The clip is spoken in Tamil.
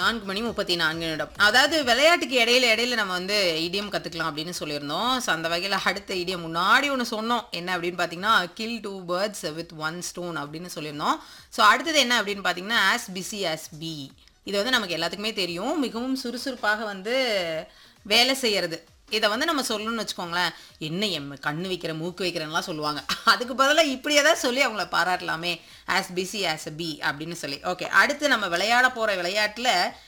நான்கு மணி முப்பத்தி நான்கு நிமிடம் அதாவது விளையாட்டுக்கு இடையில இடையில நம்ம வந்து இடியம் கத்துக்கலாம் அப்படின்னு சொல்லியிருந்தோம் ஸோ அந்த வகையில் அடுத்த இடியம் முன்னாடி ஒன்று சொன்னோம் என்ன அப்படின்னு பார்த்தீங்கன்னா kill two birds with one stone அப்படின்னு சொல்லியிருந்தோம் ஸோ அடுத்தது என்ன அப்படின்னு பார்த்தீங்கன்னா ஆஸ் பிஸி ஆஸ் பி இது வந்து நமக்கு எல்லாத்துக்குமே தெரியும் மிகவும் சுறுசுறுப்பாக வந்து வேலை செய்யறது இதை வந்து நம்ம சொல்லணும்னு வச்சுக்கோங்களேன் என்ன எம் கண்ணு வைக்கிற மூக்கு வைக்கிறேன்லாம் சொல்லுவாங்க அதுக்கு பதிலாக இப்படி ஏதாவது சொல்லி அவங்கள பாராட்டலாமே as busy as a bee அப்படின்னு சொல்லி ஓகே அடுத்து நம்ம விளையாட போகிற விளையாட்டில்